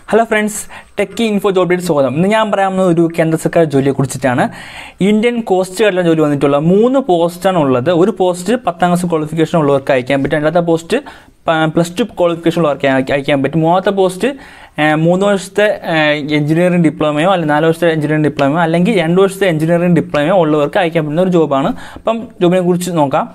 hello friends techie info ജോബിലേക്ക് സ്വാഗതം ഇന്ന് ഞാൻ പറയാവുന്ന ഒരു കേന്ദ്ര സർക്കാർ ജോലിയെ കുറിച്ചിട്ടാണ് ഇന്ത്യൻ കോസ്റ്റ് ഗാർഡിലെ ജോലി വന്നിട്ടുള്ള മൂന്ന് പോസ്റ്റാണ് ഉള്ളത് ഒരു പോസ്റ്റ് പത്താം ക്ലാസ് ക്വാളിഫിക്കേഷൻ ഉള്ളവർക്ക് അയക്കാൻ പറ്റും രണ്ടാമത്തെ പോസ്റ്റ് പ്ലസ് ടു ക്വാളിഫിക്കേഷൻ ഉള്ളവർക്ക് അയ- അയക്കാൻ പറ്റും മൂന്നാമത്തെ പോസ്റ്റ് ഏഹ്, മൂന്ന് വർഷത്തെ എഞ്ചിനീയറിംഗ് ഡിപ്ലോമയോ അല്ലെങ്കിൽ നാല് വർഷത്തെ എഞ്ചിനീയറിംഗ് ഡിപ്ലോമയോ അല്ലെങ്കിൽ രണ്ട് വർഷത്തെ എഞ്ചിനീയറിംഗ് ഡിപ്ലോമയോ ഉള്ളവർക്ക് അയക്കാൻ പറ്റുന്ന ഒരു ജോബാണ് അപ്പം ജോബിനെ കുറിച്ച് നോക്കാം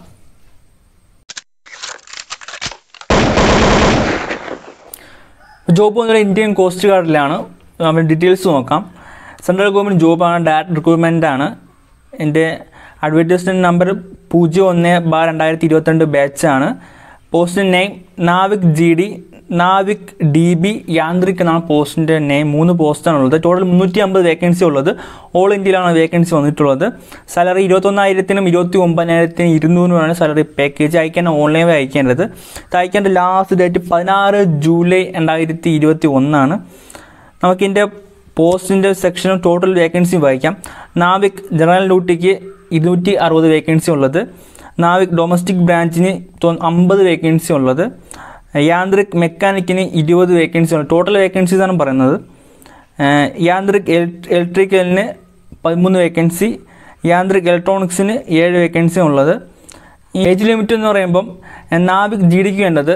ജോബ് വന്നത് ഇന്ത്യൻ കോസ്റ്റ് ഗാർഡിലാണ് അവരുടെ ഡീറ്റെയിൽസ് നോക്കാം സെൻട്രൽ ഗവൺമെൻറ് ജോബാണ് ഡയറക്ട് റിക്രൂട്ട്മെൻ്റ് ആണ് എൻ്റെ അഡ്വർടൈസ്മെൻറ്റ് നമ്പർ പൂജ്യം ഒന്ന് ബാർ രണ്ടായിരത്തി ഇരുപത്തിരണ്ട് ബാച്ചാണ് പോസ്റ്റിൻ്റെ name Navik G D Navik D B Yantrik എന്നാണ് പോസ്റ്റിൻ്റെ നെയിം മൂന്ന് പോസ്റ്റാണ് ഉള്ളത് ടോട്ടൽ മുന്നൂറ്റി അമ്പത് വേക്കൻസി ഉള്ളത് ഓൾ ഇന്ത്യയിലാണ് വേക്കൻസി വന്നിട്ടുള്ളത് സാലറി ഇരുപത്തൊന്നായിരത്തിനും ഇരുപത്തി ഒമ്പതിനായിരത്തിനും ഇരുന്നൂറിനുമാണ് സാലറി പാക്കേജ് അയക്കാൻ ഓൺലൈൻ വഴി അയക്കേണ്ടത് ഇത് അയക്കേണ്ട ലാസ്റ്റ് ഡേറ്റ് പതിനാറ് ജൂലൈ രണ്ടായിരത്തി ഇരുപത്തി ഒന്നാണ് നമുക്കിതിൻ്റെ പോസ്റ്റിൻ്റെ സെക്ഷനും ടോട്ടൽ വേക്കൻസി വായിക്കാം നാവിക് ജനറൽ ഡ്യൂട്ടിക്ക് ഇരുന്നൂറ്റി അറുപത് വേക്കൻസി ഉള്ളത് നാവിക് ഡൊമസ്റ്റിക് ബ്രാഞ്ചിന് തൊ- അമ്പത് വേക്കൻസി ഉള്ളത് യാന്ത്രിക് മെക്കാനിക്കിന് ഇരുപത് വേക്കൻസി ഉണ്ട് ടോട്ടൽ വേക്കൻസീസ് ആണ് പറയുന്നത് ഏഹ് യാന്ത്രിക് ഇലക്ട്രിക്കലിന് പതിമൂന്ന് വേക്കൻസി യാന്ത്രിക് ഇലക്ട്രോണിക്സിന് ഏഴ് വേക്കൻസി ഉള്ളത് ഏജ് ലിമിറ്റ് എന്ന് പറയുമ്പം ഏഹ് നാവിക് ജി ഡിക്ക് വേണ്ടത്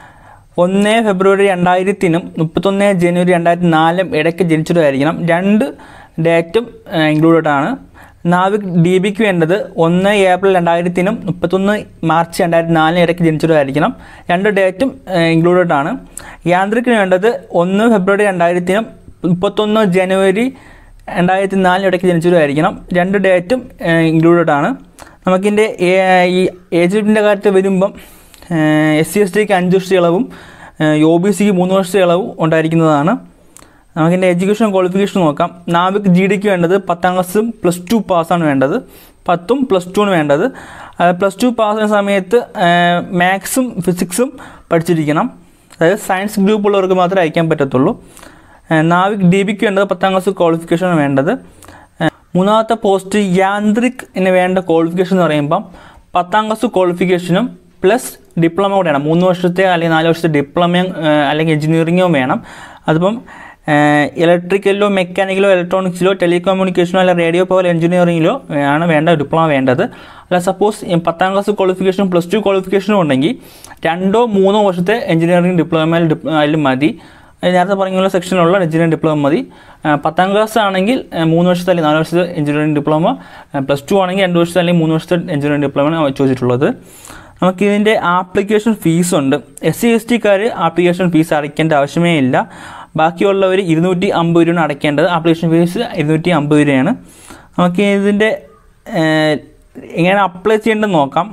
ഒന്ന് ഫെബ്രുവരി രണ്ടായിരത്തിനും മുപ്പത്തൊന്ന് ജനുവരി രണ്ടായിരത്തി നാലും ഇടയ്ക്ക് ജനിച്ചതായിരിക്കണം രണ്ട് ഡേറ്റും ഇൻക്ലൂഡഡ് ആണ് നാവിക് ഡി ബിക്ക് വേണ്ടത് ഒന്ന് ഏപ്രിൽ രണ്ടായിരത്തിനും മുപ്പത്തൊന്ന് മാർച്ച് രണ്ടായിരത്തി നാലിനും ഇടയ്ക്ക് ജനിച്ചതായിരിക്കണം രണ്ട് ഡേറ്റും ഇൻക്ലൂഡഡ് ആണ് യാന്ത്രിക്കിന് വേണ്ടത് ഒന്ന് ഫെബ്രുവരി രണ്ടായിരത്തിനും മുപ്പത്തൊന്ന് ജനുവരി രണ്ടായിരത്തി നാലിനും ഇടയ്ക്ക് ജനിച്ചതായിരിക്കണം രണ്ട് ഡേറ്റും ഇൻക്ലൂഡഡ് ആണ് നമുക്കിൻ്റെ ഈ ഏജ് ലിമിറ്റിൻ്റെ കാര്യത്തിൽ വരുമ്പം എസ് സി എസ് ടിക്ക് അഞ്ച് വർഷത്തെ ഇളവും ഒ ബി സിക്ക് മൂന്ന് വർഷത്തെ ഇളവും ഉണ്ടായിരിക്കുന്നതാണ് നമുക്കിൻ്റെ എഡ്യൂക്കേഷൻ ക്വാളിഫിക്കേഷൻ നോക്കാം നാവിക് ജി ഡിക്ക് വേണ്ടത് പത്താം ക്ലാസ്സും പ്ലസ് ടു പാസ്സാണ് വേണ്ടത് പത്തും പ്ലസ് ടുമാണ് വേണ്ടത് പ്ലസ് ടു പാസ് സമയത്ത് മാത്സും ഫിസിക്സും പഠിച്ചിരിക്കണം അതായത് സയൻസ് ഗ്രൂപ്പ് ഉള്ളവർക്ക് മാത്രമേ അയക്കാൻ പറ്റത്തുള്ളൂ ഏഹ് നാവിക് ഡി ബിക്ക് വേണ്ടത് പത്താം ക്ലാസ് ക്വാളിഫിക്കേഷനാണ് വേണ്ടത് ഏഹ് മൂന്നാമത്തെ പോസ്റ്റ് യാന്ത്രിക്കിന് വേണ്ട ക്വാളിഫിക്കേഷൻ എന്ന് പറയുമ്പം പത്താം ക്ലാസ് ക്വാളിഫിക്കേഷനും പ്ലസ് ഡിപ്ലോമ കൂടെയാണ് മൂന്ന് വർഷത്തെ അല്ലെങ്കിൽ നാല് വർഷത്തെ ഡിപ്ലോമയും ഏഹ് അല്ലെങ്കിൽ എഞ്ചിനീയറിങ്ങോ വേണം അതിപ്പം ഇലക്ട്രിക്കലിലോ മെക്കാനിക്കലോ ഇലക്ട്രോണിക്സിലോ ടെലികമ്മ്യൂണിക്കേഷനോ അല്ലെങ്കിൽ റേഡിയോ പവർ എഞ്ചിനീയറിംഗിലോ ആണ് വേണ്ട ഡിപ്ലോമ വേണ്ടത് അല്ല സപ്പോസ് പത്താം ക്ലാസ് ക്വാളിഫിക്കേഷൻ പ്ലസ് ടു ക്വാളിഫിക്കേഷനും ഉണ്ടെങ്കിൽ രണ്ടോ മൂന്നോ വർഷത്തെ എഞ്ചിനീയറിംഗ് ഡിപ്ലോമയിൽ അതിൽ മതി അത് നേരത്തെ പറഞ്ഞ സെക്ഷനിലുള്ള എഞ്ചിനീയറിംഗ് ഡിപ്ലോമ മതി ആ, പത്താം ക്ലാസ് ആണെങ്കിൽ ആ, മൂന്ന് വർഷത്തെ അല്ലെങ്കിൽ നാല് വർഷത്തെ എഞ്ചിനീയറിംഗ് ഡിപ്ലോമ പ്ലസ് ടു ആണെങ്കിൽ രണ്ട് വർഷത്തെ അല്ലെങ്കിൽ മൂന്ന് വർഷത്തെ എഞ്ചിനീയറിംഗ് ഡിപ്ലോമയാണ് ചോദിച്ചിട്ടുള്ളത് നമുക്ക് ഇതിൻ്റെ ആപ്ലിക്കേഷൻ ഫീസ് ഉണ്ട് എസ് സി എസ് ടിക്കാർ ആപ്ലിക്കേഷൻ ഫീസ് അടയ്ക്കേണ്ട ആവശ്യമേ ഇല്ല ബാക്കിയുള്ളവർ ഇരുന്നൂറ്റി അമ്പത് രൂപയാണ് അടയ്ക്കേണ്ടത് ആപ്ലിക്കേഷൻ ഫീസ് ഇരുന്നൂറ്റി അമ്പത് രൂപയാണ് നമുക്ക് ഇതിൻ്റെ ഏഹ്, എങ്ങനെ അപ്ലൈ ചെയ്യേണ്ടതെന്ന് നോക്കാം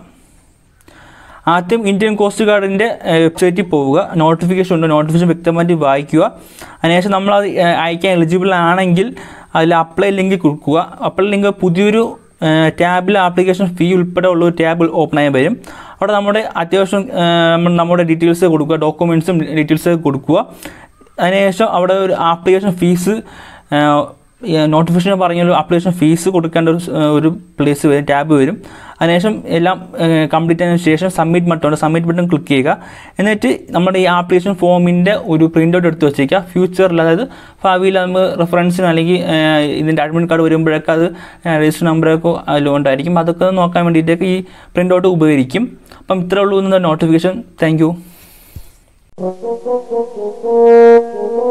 ആദ്യം ഇന്ത്യൻ കോസ്റ്റ് ഗാർഡിൻ്റെ വെബ്സൈറ്റിൽ പോവുക നോട്ടിഫിക്കേഷൻ ഉണ്ട് നോട്ടിഫിക്കേഷൻ വ്യക്തമായിട്ട് വായിക്കുക അതിനുശേഷം നമ്മൾ അത് ഏഹ്, അയക്കാൻ എലിജിബിൾ ആണെങ്കിൽ അതിൽ അപ്ലൈ ലിങ്ക് കൊടുക്കുക അപ്ലൈ ലിങ്ക് പുതിയൊരു ടാബിൽ ആപ്ലിക്കേഷൻ ഫീ ഉൾപ്പെടെ ഉള്ള ഒരു ടാബ് ഓപ്പൺ ആയി വരും അവിടെ നമ്മുടെ അത്യാവശ്യം ഏഹ്, നമ്മൾ നമ്മുടെ ഡീറ്റെയിൽസ് കൊടുക്കുക ഡോക്യുമെൻറ്റ്സും ഡീറ്റെയിൽസ് കൊടുക്കുക അതിനുശേഷം അവിടെ ഒരു ആപ്ലിക്കേഷൻ ഫീസ് നോട്ടിഫിക്കേഷൻ പറഞ്ഞ ഒരു ആപ്ലിക്കേഷൻ ഫീസ് കൊടുക്കേണ്ട ഒരു സ്- ഒരു പ്ലേസ് വരും ടാബ് വരും അതിനുശേഷം എല്ലാം കംപ്ലീറ്റ് ആയതിനു ശേഷം സബ്മിറ്റ് ബട്ടൺ ഉണ്ട് സബ്മിറ്റ് ബട്ടൺ ക്ലിക്ക് ചെയ്യുക എന്നിട്ട് നമ്മുടെ ഈ ആപ്ലിക്കേഷൻ ഫോമിൻ്റെ ഒരു പ്രിൻ്റ് ഔട്ട് എടുത്ത് വെച്ചേക്കുക ഫ്യൂച്ചറിൽ അതായത് ഭാവിയിൽ നമ്മൾ റെഫറൻസിന് അല്ലെങ്കിൽ ഏഹ്, ഇതിൻ്റെ അഡ്മിറ്റ് കാർഡ് വരുമ്പോഴൊക്കെ അത് രജിസ്റ്റർ നമ്പറൊക്കെ അതിലുണ്ടായിരിക്കും അതൊക്കെ നോക്കാൻ വേണ്ടിയിട്ടൊക്കെ ഈ പ്രിൻ്റ് ഔട്ട് ഉപകരിക്കും അപ്പം ഇത്രേ ഉള്ളൂ നോട്ടിഫിക്കേഷൻ താങ്ക് യു